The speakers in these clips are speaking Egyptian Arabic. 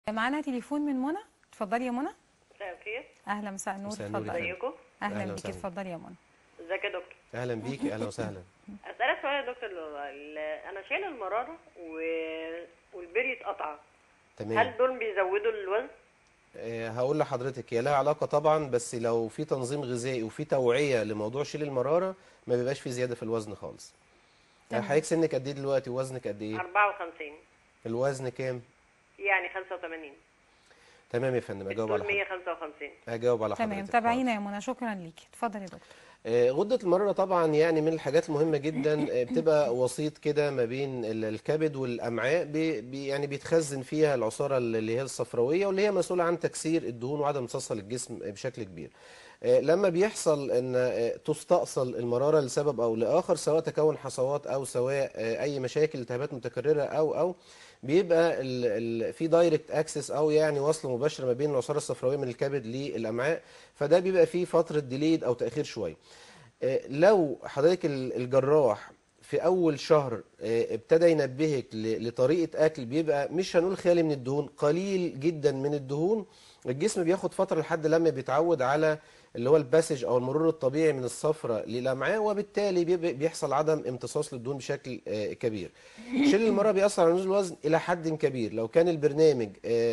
معانا تليفون من منى اتفضلي يا منى مساء الخير اهلا مساء النور مساء النور يا اتفضلي فندم. ازيكم اهلا أهلا بيكي وسهلا. اتفضلي يا منى ازيك يا دكتور اهلا بيكي اهلا وسهلا اسالك سؤال يا دكتور ال- انا شايله المراره و... والبري اتقطع هل تمام دول بيزودوا الوزن آه، هقول لحضرتك هي لها علاقه طبعا بس لو في تنظيم غذائي وفي توعيه لموضوع شيل المراره ما بيبقاش في زياده في الوزن خالص تمام. حضرتك سنك قد ايه دلوقتي وزنك قد ايه 54 الوزن كام يعني 85 تمام يا فندم اجاوب على دول حضرتك 155 اجاوب على تمام حضرتك تابعينا يا منى شكرا ليكي اتفضلي يا دكتور آه، غدة المرارة طبعا يعني من الحاجات المهمة جدا آه، بتبقى وسيط كده ما بين ال- الكبد والأمعاء بي بي- يعني بيتخزن فيها العصارة اللي هي الصفراوية واللي هي مسؤولة عن تكسير الدهون وعدم امتصاصها للجسم بشكل كبير. آه، لما بيحصل ان آه، تستأصل المرارة لسبب او لآخر سواء تكون حصوات او سواء آه، اي مشاكل التهابات متكررة او او بيبقى ال ال في دايركت اكسس او يعني وصل مباشر ما بين العصاره الصفراويه من الكبد للامعاء فده بيبقى فيه فتره ديليد او تاخير شويه آه، لو حضرتك ال- الجراح في اول شهر آه، ابتدى ينبهك ل- لطريقه اكل بيبقى مش هنقول خالي من الدهون قليل جدا من الدهون الجسم بياخد فتره لحد لما بيتعود على اللي هو الباسج او المرور الطبيعي من الصفرة للامعاء وبالتالي بيبقى- بيحصل عدم امتصاص للدهون بشكل آه، كبير شيل المرة بيأثر على نزول الوزن الى حد كبير لو كان البرنامج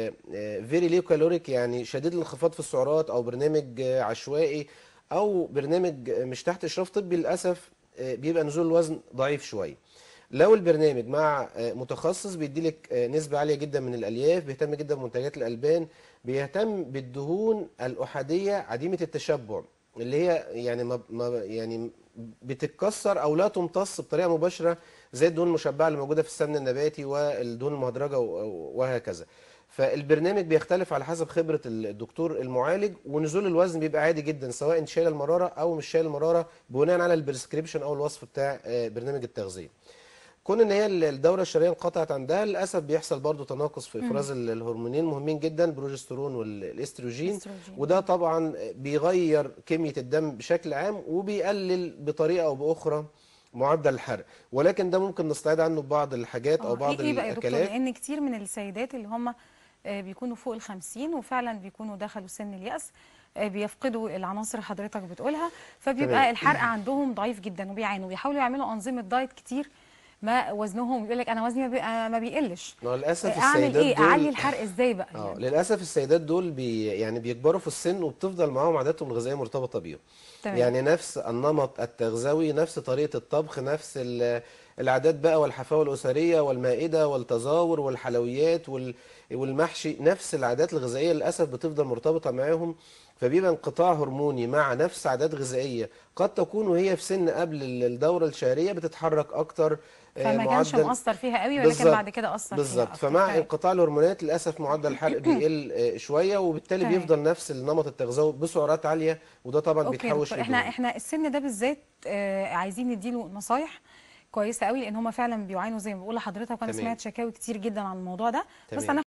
فيري ليو كالوريك يعني شديد الانخفاض في السعرات او برنامج آه، عشوائي او برنامج آه، مش تحت اشراف طبي للاسف آه، بيبقى نزول الوزن ضعيف شويه لو البرنامج مع آه، متخصص بيديلك آه، نسبة عالية جدا من الألياف بيهتم جدا بمنتجات الألبان بيهتم بالدهون الأحادية عديمة التشبع اللي هي يعني ما ما يعني بتتكسر أو لا تمتص بطريقة مباشرة زي الدهون المشبعة اللي موجودة في السمن النباتي والدهون المهدرجة و- وهكذا فالبرنامج بيختلف على حسب خبرة الدكتور المعالج ونزول الوزن بيبقى عادي جدا سواء انت شايل المرارة أو مش شايل المرارة بناء على البريسكريبشن أو الوصف بتاع آه، برنامج التغذية كون ان هي الدوره الشهريه انقطعت عندها للاسف بيحصل برضو تناقص في افراز ال- الهرمونين مهمين جدا البروجسترون والاستروجين الاستروجين. وده طبعا بيغير كميه الدم بشكل عام وبيقلل بطريقه او باخرى معدل الحرق ولكن ده ممكن نستعيد عنه ببعض الحاجات او آه، بعض ايه إيه بقى يا دكتور الاكلات لان كتير من السيدات اللي هم آه، بيكونوا فوق الخمسين وفعلا بيكونوا دخلوا سن اليأس آه، بيفقدوا العناصر اللي حضرتك بتقولها فبيبقى تمام. الحرق عندهم ضعيف جدا وبيعانوا بيحاولوا يعملوا أنظمة دايت كتير ما وزنهم يقول لك انا وزني ما بي- آه، ما بيقلش ما هو للاسف اعمل السيدات ايه دول اعلي الحرق ازاي بقى اه يعني للاسف السيدات دول بي يعني بيكبروا في السن وبتفضل معاهم عاداتهم الغذائيه مرتبطه بيهم تمام. يعني نفس النمط التغذوي نفس طريقه الطبخ نفس ال- العادات بقى والحفاوه الاسريه والمائده والتزاور والحلويات وال- والمحشي نفس العادات الغذائيه للاسف بتفضل مرتبطه معاهم فبيبقى انقطاع هرموني مع نفس عادات غذائيه قد تكون وهي في سن قبل الدوره الشهريه بتتحرك اكتر آه، فما كانش معدل- مؤثر فيها قوي ولكن بالظبط. بعد كده اثر فيها بالظبط أكتر. فمع تمام. انقطاع الهرمونات للاسف معدل الحرق بيقل آه، شويه وبالتالي تمام. بيفضل نفس النمط التغذوي بسعرات عاليه وده طبعا اوكي يا بيتحوش دكتور احنا لدهون. احنا السن ده بالذات آه، عايزين نديله نصايح كويسه قوي لان هم فعلا بيعانوا زي ما بقول لحضرتك وانا تمام. سمعت شكاوي كتير جدا عن الموضوع ده بس تمام. انا